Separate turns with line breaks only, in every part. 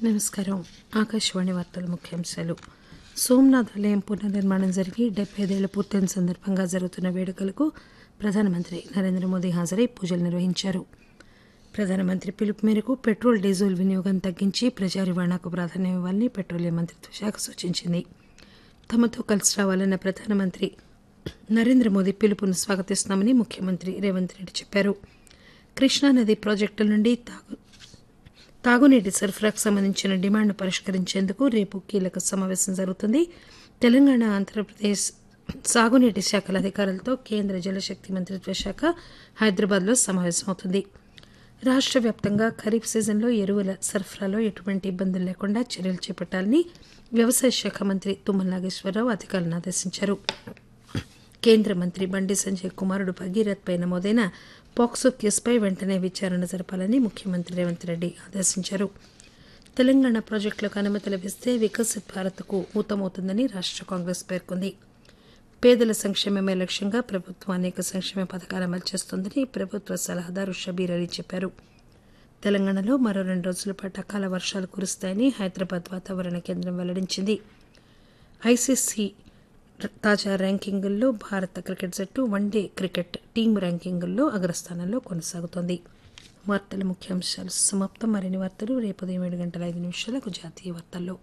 నమస్కారం ఆకాశవాణి వార్తల ముఖ్యాంశాలు సోమనాథ్ ఆలయం పునర్నిర్మాణం జరిగి డెబ్బై ఐదేళ్లు పూర్తయిన సందర్భంగా జరుగుతున్న వేడుకలకు ప్రధానమంత్రి నరేంద్ర మోదీ హాజరై పూజలు నిర్వహించారు ప్రధానమంత్రి పిలుపు మేరకు పెట్రోల్ డీజిల్ వినియోగం తగ్గించి ప్రజా రవాణాకు ప్రాధాన్యం ఇవ్వాలని పెట్రోలియం మంత్రిత్వ శాఖ సూచించింది తమతో కలిసి రావాలన్న ప్రధానమంత్రి నరేంద్ర మోదీ పిలుపును స్వాగతిస్తున్నామని ముఖ్యమంత్రి రేవంత్ రెడ్డి చెప్పారు కృష్ణానది ప్రాజెక్టుల నుండి తాగు తాగునీటి సరఫరాకు సంబంధించిన డిమాండ్ను పరిష్కరించేందుకు రేపు కీలక సమావేశం జరుగుతుంది తెలంగాణ ఆంధ్రప్రదేశ్ సాగునీటి శాఖల అధికారులతో కేంద్ర జలశక్తి మంత్రిత్వ శాఖ హైదరాబాద్లో సమావేశమవుతుంది రాష్ట్ర వ్యాప్తంగా ఖరీఫ్ సీజన్లో ఎరువుల సరఫరాలో ఎటువంటి ఇబ్బందులు లేకుండా చర్యలు చేపట్టాలని వ్యవసాయ శాఖ మంత్రి తుమ్మల నాగేశ్వరరావు అధికారులను ఆదేశించారు కేంద్ర మంత్రి బండి సంజయ్ కుమారుడు భగీరథ్ పై నమోదైన పాక్సో కేసుపై వెంటనే విచారణ జరపాలని ముఖ్యమంత్రి రేవంత్ రెడ్డి ఆదేశించారు తెలంగాణ ప్రాజెక్టులకు అనుమతులు ఇస్తే వికసిత్ భారత్కు ఊతమవుతుందని రాష్ట్ర కాంగ్రెస్ పేర్కొంది పేదల సంక్షేమమే లక్ష్యంగా ప్రభుత్వం అనేక సంక్షేమ పథకాలు అమలు చేస్తోందని ప్రభుత్వ సలహాదారు షబీర్ అలీ చెప్పారు తెలంగాణలో మరో రెండు రోజుల పాటు అకాల వర్షాలు కురుస్తాయని హైదరాబాద్ వాతావరణ కేంద్రం వెల్లడించింది ఐసీసీ తాజా ర్యాంకింగుల్లో భారత క్రికెట్ జట్టు వన్డే క్రికెట్ టీం ర్యాంకింగుల్లో అగ్రస్థానంలో కొనసాగుతోంది వార్తల ముఖ్యాంశాలు సమాప్తం మరిన్ని వార్తలు రేపు ఉదయం ఏడు గంటల ఐదు నిమిషాలకు జాతీయ వార్తల్లో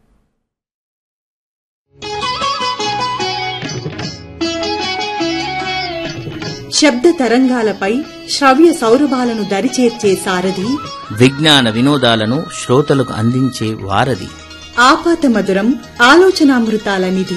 శబ్ద తరంగాలపై శ్రవ్య సౌరభాలను దరిచేర్చే సారథి
విజ్ఞాన వినోదాలను శ్రోతలకు అందించే వారధి
ఆపాత మధురం ఆలోచనామృతాల నిధి